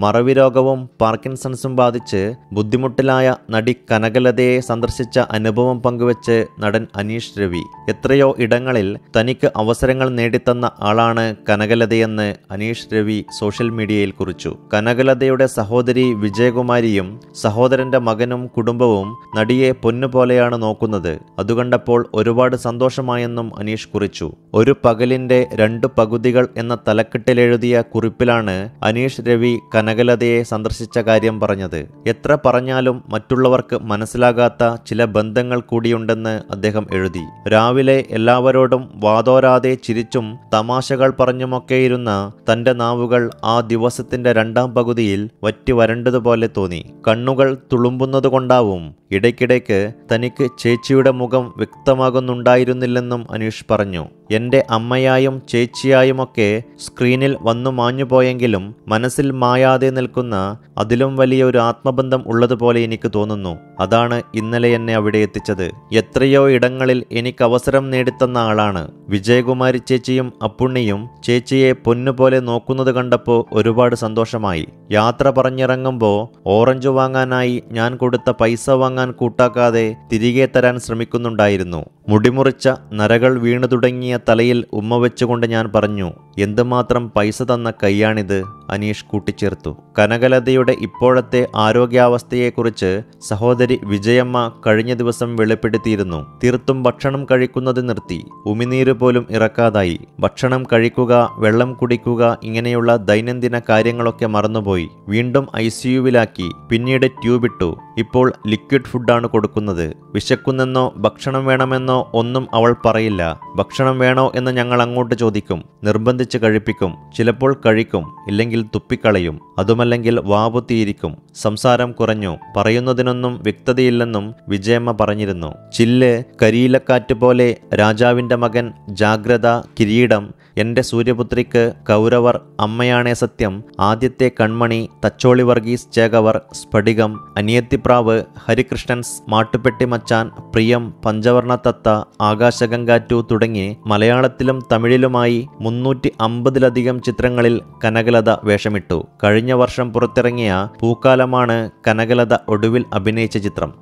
മറവി രോഗവും പാർക്കിൻസൺസും ബാധിച്ച് ബുദ്ധിമുട്ടിലായ നടി കനകലതയെ സന്ദർശിച്ച അനുഭവം പങ്കുവച്ച് നടൻ അനീഷ് രവി എത്രയോ ഇടങ്ങളിൽ തനിക്ക് അവസരങ്ങൾ നേടിത്തന്ന ആളാണ് കനകലതയെന്ന് അനീഷ് രവി സോഷ്യൽ മീഡിയയിൽ കുറിച്ചു കനകലതയുടെ സഹോദരി വിജയകുമാരിയും സഹോദരന്റെ മകനും കുടുംബവും നടിയെ പൊന്നുപോലെയാണ് നോക്കുന്നത് അതുകണ്ടപ്പോൾ ഒരുപാട് സന്തോഷമായെന്നും അനീഷ് കുറിച്ചു ഒരു പകലിന്റെ രണ്ട് പകുതികൾ എന്ന തലക്കെട്ടിലെഴുതിയ കുറിപ്പിലാണ് അനീഷ് രവി കനകലതയെ സന്ദർശിച്ച കാര്യം പറഞ്ഞത് എത്ര പറഞ്ഞാലും മറ്റുള്ളവർക്ക് മനസ്സിലാകാത്ത ചില ബന്ധങ്ങൾ കൂടിയുണ്ടെന്ന് അദ്ദേഹം എഴുതി രാവിലെ എല്ലാവരോടും വാതോരാതെ ചിരിച്ചും തമാശകൾ പറഞ്ഞുമൊക്കെയിരുന്ന തന്റെ നാവുകൾ ആ ദിവസത്തിന്റെ രണ്ടാം പകുതിയിൽ വറ്റി വരണ്ടതുപോലെ തോന്നി കണ്ണുകൾ തുളുമ്പുന്നതുകൊണ്ടാവും ഇടയ്ക്കിടയ്ക്ക് തനിക്ക് ചേച്ചിയുടെ മുഖം വ്യക്തമാകുന്നുണ്ടായിരുന്നില്ലെന്നും അനീഷ് പറഞ്ഞു എന്റെ അമ്മയായും ചേച്ചിയായുമൊക്കെ സ്ക്രീനിൽ വന്നു മാഞ്ഞുപോയെങ്കിലും മനസ്സിൽ മായാതെ നിൽക്കുന്ന അതിലും വലിയ ഒരു ആത്മബന്ധം ഉള്ളതുപോലെ എനിക്ക് തോന്നുന്നു അതാണ് ഇന്നലെ എന്നെ അവിടെ എത്തിച്ചത് എത്രയോ ഇടങ്ങളിൽ എനിക്ക് അവസരം നേടിത്തന്ന ആളാണ് വിജയകുമാരി ചേച്ചിയും അപ്പുണ്ണിയും ചേച്ചിയെ പൊന്നുപോലെ നോക്കുന്നത് കണ്ടപ്പോൾ ഒരുപാട് സന്തോഷമായി യാത്ര പറഞ്ഞിറങ്ങുമ്പോൾ ഓറഞ്ച് വാങ്ങാനായി ഞാൻ കൊടുത്ത പൈസ വാങ്ങാൻ കൂട്ടാക്കാതെ തിരികെ തരാൻ ശ്രമിക്കുന്നുണ്ടായിരുന്നു മുടിമുറിച്ച നരകൾ വീണു തുടങ്ങിയ തലയിൽ ഉമ്മ വെച്ചുകൊണ്ട് ഞാൻ പറഞ്ഞു എന്തുമാത്രം പൈസ തന്ന കൈയാണിത് അനീഷ് കൂട്ടിച്ചേർത്തു കനകലതയുടെ ഇപ്പോഴത്തെ ആരോഗ്യാവസ്ഥയെക്കുറിച്ച് സഹോദരി വിജയമ്മ കഴിഞ്ഞ ദിവസം വെളിപ്പെടുത്തിയിരുന്നു തീർത്തും ഭക്ഷണം കഴിക്കുന്നത് നിർത്തി ഉമിനീര് പോലും ഇറക്കാതായി ഭക്ഷണം കഴിക്കുക വെള്ളം കുടിക്കുക ഇങ്ങനെയുള്ള ദൈനംദിന കാര്യങ്ങളൊക്കെ മറന്നുപോയി വീണ്ടും ഐ സിയുവിലാക്കി പിന്നീട് ട്യൂബിട്ടു ഇപ്പോൾ ലിക്വിഡ് ഫുഡാണ് കൊടുക്കുന്നത് വിശക്കുന്നെന്നോ ഭക്ഷണം വേണമെന്നോ ഒന്നും അവൾ പറയില്ല ഭക്ഷണം വേണോ എന്ന് ഞങ്ങൾ അങ്ങോട്ട് ചോദിക്കും നിർബന്ധിച്ച് കഴിപ്പിക്കും ചിലപ്പോൾ കഴിക്കും ഇല്ലെങ്കിൽ തുപ്പിക്കളയും അതുമല്ലെങ്കിൽ വാപുത്തിയിരിക്കും സംസാരം കുറഞ്ഞു പറയുന്നതിനൊന്നും വ്യക്തതയില്ലെന്നും വിജയമ്മ പറഞ്ഞിരുന്നു ചില്ല് കരിയിലക്കാറ്റ് പോലെ രാജാവിന്റെ മകൻ ജാഗ്രത കിരീടം എന്റെ സൂര്യപുത്രിക്ക് കൗരവർ അമ്മയാണേ സത്യം ആദ്യത്തെ കൺമണി തച്ചോളി വർഗീസ് ചേകവർ സ്ഫടികം അനിയത്തിപ്രാവ് ഹരികൃഷ്ണൻസ് മാട്ടുപെട്ടി മച്ചാൻ പ്രിയം പഞ്ചവർണ തത്ത ആകാശഗംഗ ടു തുടങ്ങി മലയാളത്തിലും തമിഴിലുമായി മുന്നൂറ്റി അമ്പതിലധികം ചിത്രങ്ങളിൽ കനകലത വേഷമിട്ടു കഴിഞ്ഞ വർഷം പുറത്തിറങ്ങിയ പൂക്കാലമാണ് കനകലത ഒടുവിൽ അഭിനയിച്ച ചിത്രം